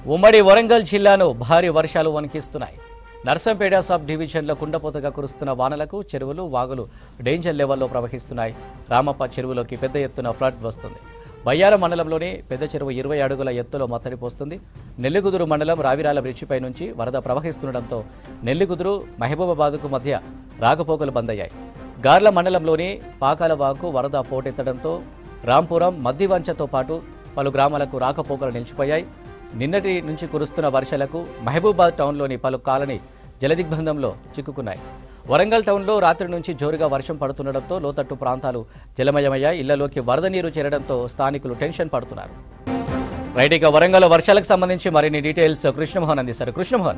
ఉమ్మడి వరంగల్ జిల్లాను భారీ వర్షాలు వణికిస్తున్నాయి నర్సంపేట సబ్ డివిజన్లో కుండపోతగా కురుస్తున్న వానలకు చెరువులు వాగులు డేంజర్ లెవెల్లో ప్రవహిస్తున్నాయి రామప్ప చెరువులోకి పెద్ద ఎత్తున ఫ్లడ్ వస్తుంది బయ్యారం మండలంలోని పెద్ద చెరువు ఇరవై అడుగుల ఎత్తులో మత్తడి పోస్తుంది నెల్లికుదురు మండలం రావిరాల బ్రిడ్జిపై నుంచి వరద ప్రవహిస్తుండటంతో నెల్లికుదురు మహబూబాబాద్కు మధ్య రాకపోకలు బంద్ అయ్యాయి గార్ల మండలంలోని పాకాల వాగు వరద పోటెత్తడంతో రాంపురం మద్దివంచతో పాటు పలు గ్రామాలకు రాకపోకలు నిలిచిపోయాయి నిన్నటి నుంచి కురుస్తున్న వర్షాలకు మహబూబాద్ టౌన్లోని పలు కాలనీ జలదిగ్బంధంలో చిక్కుకున్నాయి వరంగల్ టౌన్లో రాత్రి నుంచి జోరుగా వర్షం పడుతుండటంతో లోతట్టు ప్రాంతాలు జలమయమయ్యాయి ఇళ్లలోకి వరద నీరు చేరడంతో స్థానికులు టెన్షన్ పడుతున్నారు రైట్ ఇక వరంగల్ వర్షాలకు సంబంధించి మరిన్ని డీటెయిల్స్ కృష్ణమోహన్ అందిస్తారు కృష్ణమోహన్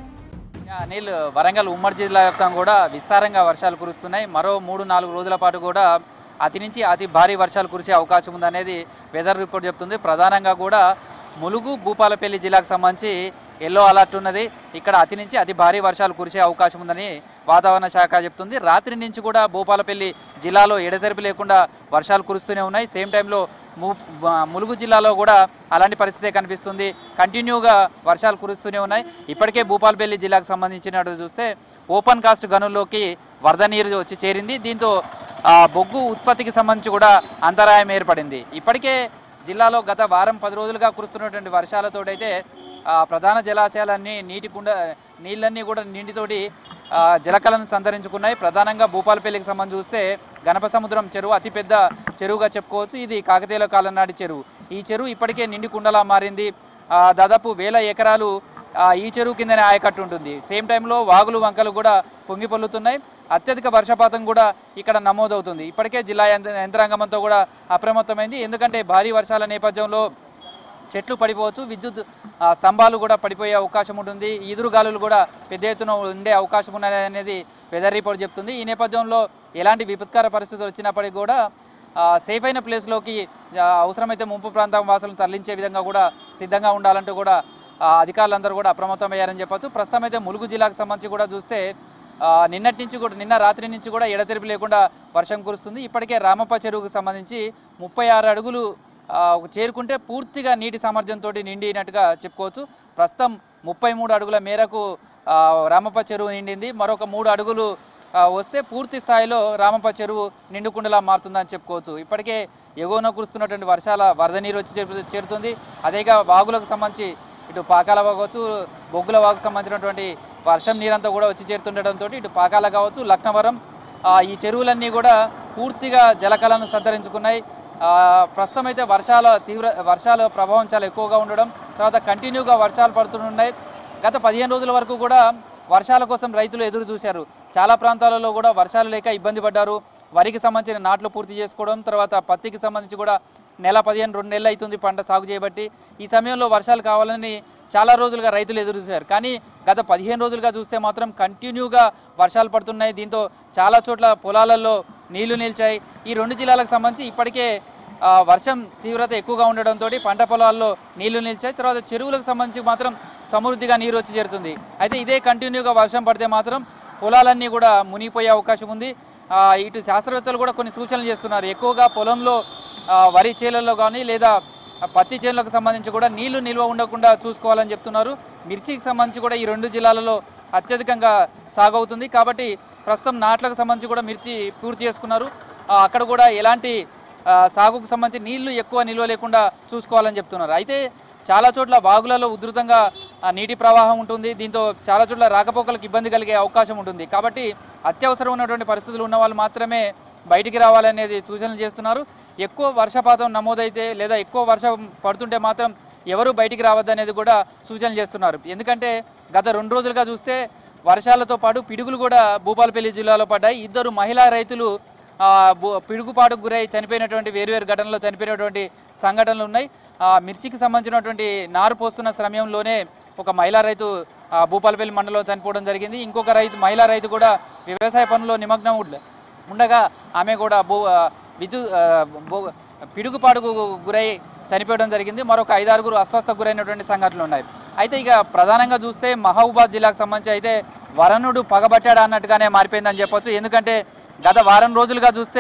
యా, అనిల్ వరంగల్ ఉమ్మడి జిల్లా వ్యాప్తంగా కూడా విస్తారంగా వర్షాలు కురుస్తున్నాయి మరో మూడు నాలుగు రోజుల పాటు కూడా అతి నుంచి అతి భారీ వర్షాలు కురిసే అవకాశం ఉందనేది వెదర్ రిపోర్ట్ చెప్తుంది ప్రధానంగా కూడా ములుగు భూపాలపల్లి జిల్లాకు సంబంధించి ఎల్లో అలర్ట్ ఉన్నది ఇక్కడ అతి నుంచి అతి భారీ వర్షాలు కురిసే అవకాశం ఉందని వాతావరణ శాఖ చెప్తుంది రాత్రి నుంచి కూడా భూపాలపల్లి జిల్లాలో ఎడతెరిపి లేకుండా వర్షాలు కురుస్తూనే ఉన్నాయి సేమ్ టైంలో ము- మ- ములుగు జిల్లాలో కూడా అలాంటి పరిస్థితే కనిపిస్తుంది కంటిన్యూగా వర్షాలు కురుస్తూనే ఉన్నాయి ఇప్పటికే భూపాలపల్లి జిల్లాకు సంబంధించినట్టు చూస్తే ఓపెన్ కాస్ట్ గనుల్లోకి వరద నీరు వచ్చి చేరింది దీంతో ఆ, బొగ్గు ఉత్పత్తికి సంబంధించి కూడా అంతరాయం ఏర్పడింది ఇప్పటికే జిల్లాలో గత వారం పది రోజులుగా కురుస్తున్నటువంటి వర్షాలతోటైతే ఆ, ప్రధాన జలాశయాలన్నీ నీటి కుండ నీళ్ళన్నీ కూడా నీటితోటి ఆ, జలకలను సంతరించుకున్నాయి ప్రధానంగా భూపాలపల్లికి సంబంధించి చూస్తే గణప సముద్రం చెరువు అతిపెద్ద చెరువుగా చెప్పుకోవచ్చు ఇది కాకతీయుల కాలం నాటి చెరువు ఈ చెరువు ఇప్పటికే నిండి కుండలా మారింది ఆ, దాదాపు వేల ఎకరాలు ఆ, ఈ చెరువు కిందనే ఆయకట్టు ఉంటుంది సేమ్ టైంలో వాగులు వంకలు కూడా పొంగి పొల్లుతున్నాయి అత్యధిక వర్షపాతం కూడా ఇక్కడ నమోదవుతుంది ఇప్పటికే జిల్లా యంత్ర- యంత్రాంగంతో కూడా అప్రమత్తమైంది ఎందుకంటే భారీ వర్షాల నేపథ్యంలో చెట్లు పడిపోవచ్చు విద్యుత్ ఆ, స్తంభాలు కూడా పడిపోయే అవకాశం ఉంటుంది ఈదురుగాలులు కూడా పెద్ద ఎత్తున ఉండే అవకాశం ఉన్నది అనేది వెదర్ రిపోర్ట్ చెప్తుంది ఈ నేపథ్యంలో ఎలాంటి విపత్కర పరిస్థితులు వచ్చినప్పటికీ కూడా ఆ, సేఫ్ అయిన ప్లేస్లోకి ఆ, అవసరమైతే ముంపు ప్రాంతం వాసులను తరలించే విధంగా కూడా సిద్ధంగా ఉండాలంటూ కూడా ఆ, అధికారులందరూ కూడా అప్రమత్తమయ్యారని చెప్పొచ్చు ప్రస్తుతం అయితే ములుగు జిల్లాకు సంబంధించి కూడా చూస్తే ఆ, నిన్నటి నుంచి కూడా నిన్న రాత్రి నుంచి కూడా ఎడతెరిపి లేకుండా వర్షం కురుస్తుంది ఇప్పటికే రామప్ప చెరువుకు సంబంధించి ముప్పై ఆరు అడుగులు ఆ, చేరుకుంటే పూర్తిగా నీటి సామర్థ్యంతో నిండినట్టుగా చెప్పుకోవచ్చు ప్రస్తుతం ముప్పై మూడు అడుగుల మేరకు ఆ, రామప్ప చెరువు నిండింది మరొక మూడు అడుగులు ఆ, వస్తే పూర్తి స్థాయిలో రామప్ప చెరువు నిండుకుండలా మారుతుందని చెప్పుకోవచ్చు ఇప్పటికే ఎగువన కురుస్తున్నటువంటి వర్షాల వరద నీరు వచ్చి చేరు- చేరుతుంది అదేగా వాగులకు సంబంధించి ఇటు పాకాల కావచ్చు బొగ్గుల వాగుకు సంబంధించినటువంటి వర్షం నీరంతా కూడా వచ్చి చేరుతుండటంతో ఇటు పాకాల కావచ్చు లక్నవరం ఆ, ఈ చెరువులన్నీ కూడా పూర్తిగా జలకలను సంతరించుకున్నాయి ఆ, ప్రస్తుతం అయితే వర్షాల తీవ్ర వర్షాల ప్రభావం చాలా ఎక్కువగా ఉండడం తర్వాత కంటిన్యూగా వర్షాలు పడుతున్నాయి గత పదిహేను రోజుల వరకు కూడా వర్షాల కోసం రైతులు ఎదురు చూశారు చాలా ప్రాంతాలలో కూడా వర్షాలు లేక ఇబ్బంది పడ్డారు వరికి సంబంధించిన నాట్లు పూర్తి చేసుకోవడం తర్వాత పత్తికి సంబంధించి కూడా నెల పదిహేను రెండు నెలలు అవుతుంది పంట సాగు చేయబట్టి ఈ సమయంలో వర్షాలు కావాలని చాలా రోజులుగా రైతులు ఎదురు చూశారు కానీ గత పదిహేను రోజులుగా చూస్తే మాత్రం కంటిన్యూగా వర్షాలు పడుతున్నాయి దీంతో చాలా చోట్ల పొలాలలో నీళ్లు నిలిచాయి ఈ రెండు జిల్లాలకు సంబంధించి ఇప్పటికే ఆ, వర్షం తీవ్రత ఎక్కువగా ఉండడంతో పంట పొలాల్లో నీళ్లు నిలిచాయి తర్వాత చెరువులకు సంబంధించి మాత్రం సమృద్ధిగా నీరు వచ్చి చేరుతుంది అయితే ఇదే కంటిన్యూగా వర్షం పడితే మాత్రం పొలాలన్నీ కూడా మునిగిపోయే అవకాశం ఉంది ఆ, ఇటు శాస్త్రవేత్తలు కూడా కొన్ని సూచనలు చేస్తున్నారు ఎక్కువగా పొలంలో ఆ, వరి చేలల్లో కానీ లేదా ఆ, పత్తి చేనులకు సంబంధించి కూడా నీళ్లు నిల్వ ఉండకుండా చూసుకోవాలని చెప్తున్నారు మిర్చికి సంబంధించి కూడా ఈ రెండు జిల్లాలలో అత్యధికంగా సాగవుతుంది కాబట్టి ప్రస్తుతం నాట్లకు సంబంధించి కూడా మిర్చి పూర్తి చేసుకున్నారు ఆ, అక్కడ కూడా ఎలాంటి ఆ, సాగుకు సంబంధించి నీళ్లు ఎక్కువ నిల్వ లేకుండా చూసుకోవాలని చెప్తున్నారు అయితే చాలా చోట్ల వాగులలో ఉధృతంగా ఆ, నీటి ప్రవాహం ఉంటుంది దీంతో చాలా చోట్ల రాకపోకలకు ఇబ్బంది కలిగే అవకాశం ఉంటుంది కాబట్టి అత్యవసరం ఉన్నటువంటి పరిస్థితులు ఉన్న వాళ్ళు మాత్రమే బయటికి రావాలనేది సూచనలు చేస్తున్నారు ఎక్కువ వర్షపాతం నమోదైతే లేదా ఎక్కువ వర్షం పడుతుంటే మాత్రం ఎవరు బయటికి రావద్దనేది కూడా సూచనలు చేస్తున్నారు ఎందుకంటే గత రెండు రోజులుగా చూస్తే వర్షాలతో పాటు పిడుగులు కూడా భూపాలపల్లి జిల్లాలో పడ్డాయి ఇద్దరు మహిళా రైతులు ఆ, బు- పిడుగుపాటుకు గురై చనిపోయినటువంటి వేరువేరు ఘటనలో చనిపోయినటువంటి సంఘటనలు ఉన్నాయి ఆ, మిర్చికి సంబంధించినటువంటి నారు పోస్తున్న సమయంలోనే ఒక మహిళా రైతు ఆ, భూపాలపల్లి మండలంలో చనిపోవడం జరిగింది ఇంకొక రైతు మహిళా రైతు కూడా వ్యవసాయ పనుల్లో నిమగ్నం ఉండ- ఉండగా ఆమె కూడా భూ ఆ, విద్యుత్ ఆ, భూ- పిడుగుపాటుకు గురై చనిపోవడం జరిగింది మరొక ఐదారుగురు అస్వస్థకు గురైనటువంటి సంఘటనలు ఉన్నాయి అయితే ఇక ప్రధానంగా చూస్తే మహబూబాద్ జిల్లాకు సంబంధించి అయితే వరణుడు పగబట్టాడు అన్నట్టుగానే మారిపోయిందని చెప్పొచ్చు ఎందుకంటే గత వారం రోజులుగా చూస్తే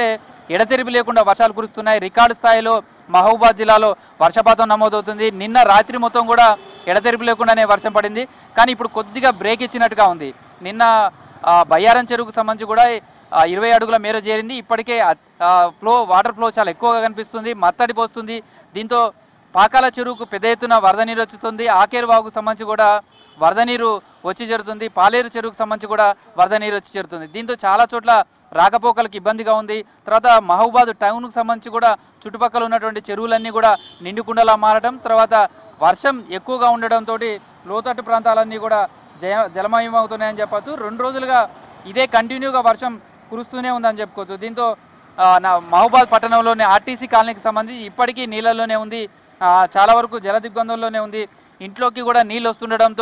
ఎడతెరిపి లేకుండా వర్షాలు కురుస్తున్నాయి రికార్డు స్థాయిలో మహబూబాద్ జిల్లాలో వర్షపాతం నమోదవుతుంది నిన్న రాత్రి మొత్తం కూడా ఎడతెరిపి లేకుండానే వర్షం పడింది కానీ ఇప్పుడు కొద్దిగా బ్రేక్ ఇచ్చినట్టుగా ఉంది నిన్న ఆ, బయ్యారం చెరువుకు సంబంధించి కూడా ఆ, ఇరవై అడుగుల మేర చేరింది ఇప్పటికే ఆ, ఫ్లో వాటర్ ఫ్లో చాలా ఎక్కువగా కనిపిస్తుంది మత్తడి పోస్తుంది దీంతో పాకాల చెరువుకు పెద్ద ఎత్తున వరద నీరు వచ్చుతుంది ఆకేరు వాగుకు సంబంధించి కూడా వరద నీరు వచ్చి చేరుతుంది పాలేరు చెరువుకు సంబంధించి కూడా వరద నీరు వచ్చి చేరుతుంది దీంతో చాలా చోట్ల రాకపోకలకు ఇబ్బందిగా ఉంది తర్వాత మహబూబాద్ టౌన్కు సంబంధించి కూడా చుట్టుపక్కల ఉన్నటువంటి చెరువులన్నీ కూడా నిండుకుండలా మారడం తర్వాత వర్షం ఎక్కువగా ఉండడంతో లోతట్టు ప్రాంతాలన్నీ కూడా జయ జలమయం అవుతున్నాయని చెప్పొచ్చు రెండు రోజులుగా ఇదే కంటిన్యూగా వర్షం కురుస్తూనే ఉందని చెప్పుకోవచ్చు దీంతో ఆ, నా మహబూబాద్ పట్టణంలోని ఆర్టీసీ కాలనీకి సంబంధించి ఇప్పటికీ నీళ్ళల్లోనే ఉంది ఆ, చాలా వరకు జల దిగ్బంధంలోనే ఉంది ఇంట్లోకి కూడా నీళ్ళు వస్తుండడంతో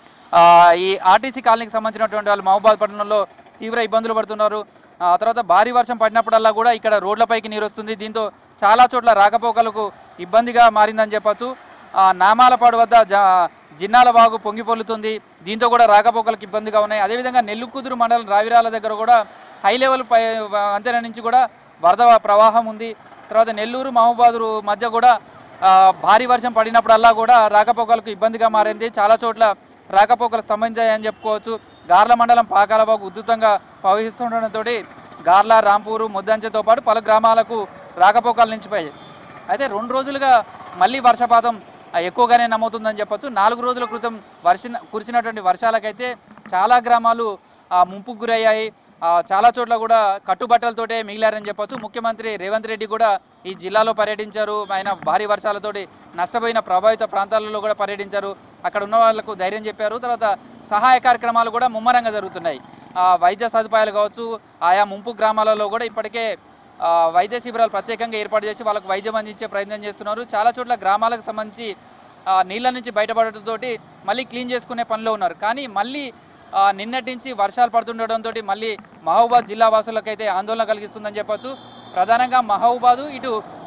ఈ ఆర్టీసీ కాలనీకి సంబంధించినటువంటి వాళ్ళు మహబూబాద్ పట్టణంలో తీవ్ర ఇబ్బందులు పడుతున్నారు ఆ తర్వాత భారీ వర్షం పడినప్పుడల్లా కూడా ఇక్కడ రోడ్లపైకి నీరు వస్తుంది దీంతో చాలా చోట్ల రాకపోకలకు ఇబ్బందిగా మారిందని చెప్పొచ్చు ఆ, నామాలపాడు వద్ద జ జిన్నాల వాగు పొంగి పొల్లుతుంది దీంతో కూడా రాకపోకలకు ఇబ్బందిగా ఉన్నాయి అదేవిధంగా నెల్లుకుదురు మండలం రావిరాల దగ్గర కూడా హై లెవెల్ పై వంతెన నుంచి కూడా వరద ప్రవాహం ఉంది తర్వాత నెల్లూరు మహబూబాదు మధ్య కూడా ఆ, భారీ వర్షం పడినప్పుడల్లా కూడా రాకపోకలకు ఇబ్బందిగా మారింది చాలా చోట్ల రాకపోకలు స్తంభించాయని చెప్పుకోవచ్చు గార్ల మండలం పాకాలబాగు ఉధృతంగా ప్రవహిస్తుండటంతో గార్ల రాంపూరు ముద్దంచెతో పాటు పలు గ్రామాలకు రాకపోకలు నిలిచిపోయాయి అయితే రెండు రోజులుగా మళ్ళీ వర్షపాతం ఆ, ఎక్కువగానే నమోతుందని చెప్పొచ్చు నాలుగు రోజుల క్రితం వర్ష కురిసినటువంటి వర్షాలకైతే చాలా గ్రామాలు ఆ, ముంపుకు గురయ్యాయి ఆ, చాలా చోట్ల కూడా కట్టుబట్టలతోటే మిగిలారని చెప్పొచ్చు ముఖ్యమంత్రి రేవంత్ రెడ్డి కూడా ఈ జిల్లాలో పర్యటించారు ఆయన భారీ వర్షాలతోటి నష్టపోయిన ప్రభావిత ప్రాంతాలలో కూడా పర్యటించారు అక్కడ ఉన్న వాళ్ళకు ధైర్యం చెప్పారు తర్వాత సహాయ కార్యక్రమాలు కూడా ముమ్మరంగా జరుగుతున్నాయి ఆ, వైద్య సదుపాయాలు కావచ్చు ఆయా ముంపు గ్రామాలలో కూడా ఇప్పటికే ఆ, వైద్య శిబిరాలు ప్రత్యేకంగా ఏర్పాటు చేసి వాళ్ళకు వైద్యం అందించే ప్రయత్నం చేస్తున్నారు చాలా చోట్ల గ్రామాలకు సంబంధించి ఆ, నీళ్ళ నుంచి బయటపడటంతో మళ్ళీ క్లీన్ చేసుకునే పనిలో ఉన్నారు కానీ మళ్ళీ ఆ, నిన్నటి నుంచి వర్షాలు పడుతుండటంతో మళ్ళీ మహబూబాద్ జిల్లా వాసులకైతే ఆందోళన కలిగిస్తుందని చెప్పొచ్చు ప్రధానంగా మహబూబాదు ఇటు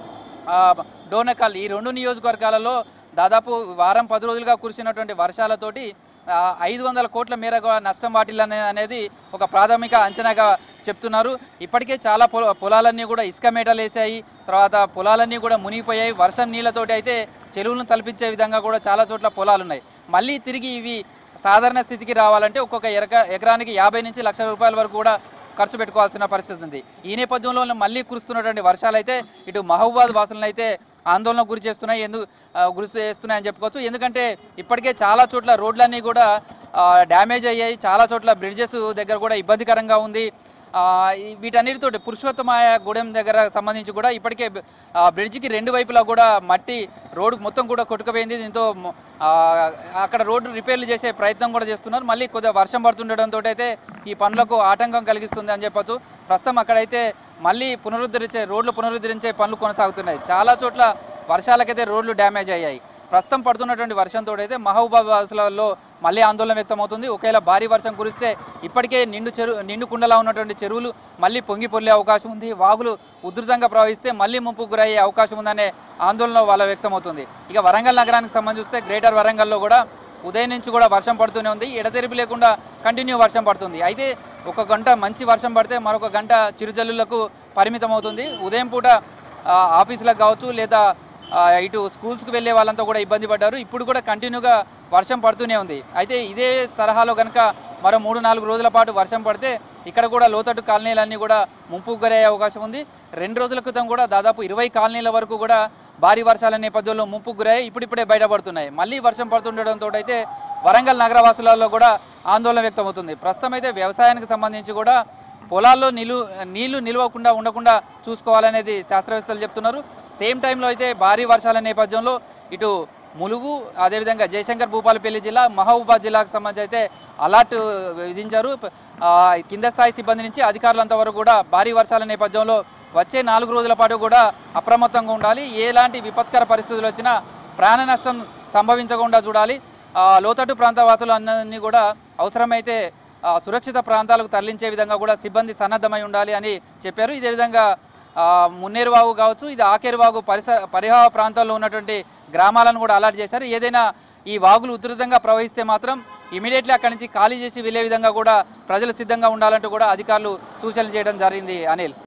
ఆ, డోనకల్ ఈ రెండు నియోజకవర్గాలలో దాదాపు వారం పది రోజులుగా కురిసినటువంటి వర్షాలతోటి ఆ, ఐదు వందల కోట్ల మేరకు నష్టం వాటిల్లనే అనేది ఒక ప్రాథమిక అంచనాగా చెప్తున్నారు ఇప్పటికే చాలా పొల పొలాలన్నీ కూడా ఇసుక మేటలు వేసాయి తర్వాత పొలాలన్నీ కూడా మునిగిపోయాయి వర్షం నీళ్ళతోటి అయితే చెరువులను తలపించే విధంగా కూడా చాలా చోట్ల పొలాలు ఉన్నాయి మళ్ళీ తిరిగి ఇవి సాధారణ స్థితికి రావాలంటే ఒక్కొక్క ఎరక ఎకరానికి యాభై నుంచి లక్ష రూపాయల వరకు కూడా ఖర్చు పెట్టుకోవాల్సిన పరిస్థితి ఉంది ఈ నేపథ్యంలో మళ్ళీ కురుస్తున్నటువంటి వర్షాలు అయితే ఇటు మహబూబాద్ వాసులను అయితే ఆందోళన గురి చేస్తున్నాయి ఎందుకు ఆ, గురి చేస్తున్నాయని చెప్పుకోవచ్చు ఎందుకంటే ఇప్పటికే చాలా చోట్ల రోడ్లన్నీ కూడా ఆ, డ్యామేజ్ అయ్యాయి చాలా చోట్ల బ్రిడ్జెస్ దగ్గర కూడా ఇబ్బందికరంగా ఉంది ఆ, ఈ వీటన్నిటితో పురుషోత్తమాయ గూడెం దగ్గర సంబంధించి కూడా ఇప్పటికే ఆ, బ్రిడ్జికి రెండు వైపులా కూడా మట్టి రోడ్డు మొత్తం కూడా కొట్టుకుపోయింది దీంతో మ- ఆ, అక్కడ రోడ్డు రిపేర్లు చేసే ప్రయత్నం కూడా చేస్తున్నారు మళ్ళీ కొద్దిగా వర్షం పడుతుండడంతో అయితే ఈ పనులకు ఆటంకం కలిగిస్తుంది అని చెప్పొచ్చు ప్రస్తుతం అక్కడైతే మళ్ళీ పునరుద్ధరించే రోడ్లు పునరుద్ధరించే పనులు కొనసాగుతున్నాయి చాలా చోట్ల వర్షాలకైతే రోడ్లు డ్యామేజ్ అయ్యాయి ప్రస్తుతం పడుతున్నటువంటి వర్షంతో అయితే మహబూబాద్ వాసులలో మళ్ళీ ఆందోళన వ్యక్తమవుతుంది ఒకవేళ భారీ వర్షం కురిస్తే ఇప్పటికే నిండు చెరు నిండు కుండలా ఉన్నటువంటి చెరువులు మళ్ళీ పొంగి పొర్లే అవకాశం ఉంది వాగులు ఉధృతంగా ప్రవహిస్తే మళ్ళీ ముంపు గురయ్యే అవకాశం ఉందనే ఆందోళన వాళ్ళ వ్యక్తమవుతుంది ఇక వరంగల్ నగరానికి సంబంధించి చూస్తే గ్రేటర్ వరంగల్లో కూడా ఉదయం నుంచి కూడా వర్షం పడుతూనే ఉంది ఎడతెరిపి లేకుండా కంటిన్యూ వర్షం పడుతుంది అయితే ఒక గంట మంచి వర్షం పడితే మరొక గంట చిరుజల్లులకు పరిమితం అవుతుంది ఉదయం పూట ఆ, ఆఫీసులకు కావచ్చు లేదా ఆ, ఇటు స్కూల్స్కి వెళ్ళే వాళ్ళంతా కూడా ఇబ్బంది పడ్డారు ఇప్పుడు కూడా కంటిన్యూగా వర్షం పడుతూనే ఉంది అయితే ఇదే తరహాలో కనుక మరో మూడు నాలుగు రోజుల పాటు వర్షం పడితే ఇక్కడ కూడా లోతట్టు కాలనీలన్నీ కూడా ముంపుకు గురయ్యే అవకాశం ఉంది రెండు రోజుల క్రితం కూడా దాదాపు ఇరవై కాలనీల వరకు కూడా భారీ వర్షాల నేపథ్యంలో ముంపుకు గురయ్యాయి ఇప్పుడిప్పుడే బయటపడుతున్నాయి మళ్ళీ వర్షం పడుతుండడంతో అయితే వరంగల్ నగరవాసులలో కూడా ఆందోళన వ్యక్తమవుతుంది ప్రస్తుతం అయితే వ్యవసాయానికి సంబంధించి కూడా పొలాల్లో నిలు నీళ్లు నిలవకుండా ఉండకుండా చూసుకోవాలనేది శాస్త్రవేత్తలు చెప్తున్నారు సేమ్ టైంలో అయితే భారీ వర్షాల నేపథ్యంలో ఇటు ములుగు అదేవిధంగా జయశంకర్ భూపాలపల్లి జిల్లా మహబూబాద్ జిల్లాకు సంబంధించి అయితే అలర్ట్ విధించారు ఆ, కింద స్థాయి సిబ్బంది నుంచి అధికారులంతా వరకు కూడా భారీ వర్షాల నేపథ్యంలో వచ్చే నాలుగు రోజుల పాటు కూడా అప్రమత్తంగా ఉండాలి ఎలాంటి విపత్కర పరిస్థితులు వచ్చినా ప్రాణ నష్టం సంభవించకుండా చూడాలి ఆ, లోతట్టు ప్రాంత వాసులు అన్నీ కూడా అవసరమైతే ఆ, సురక్షిత ప్రాంతాలకు తరలించే విధంగా కూడా సిబ్బంది సన్నద్ధమై ఉండాలి అని చెప్పారు ఇదే విధంగా ఆ, మున్నేరు వాగు కావచ్చు ఇది ఆకేరు వాగు పరిసర పరిహార ప్రాంతాల్లో ఉన్నటువంటి గ్రామాలను కూడా అలర్ట్ చేశారు ఏదైనా ఈ వాగులు ఉధృతంగా ప్రవహిస్తే మాత్రం ఇమీడియట్లీ అక్కడి నుంచి ఖాళీ చేసి వెళ్ళే విధంగా కూడా ప్రజలు సిద్ధంగా ఉండాలంటూ కూడా అధికారులు సూచనలు చేయడం జరిగింది అనిల్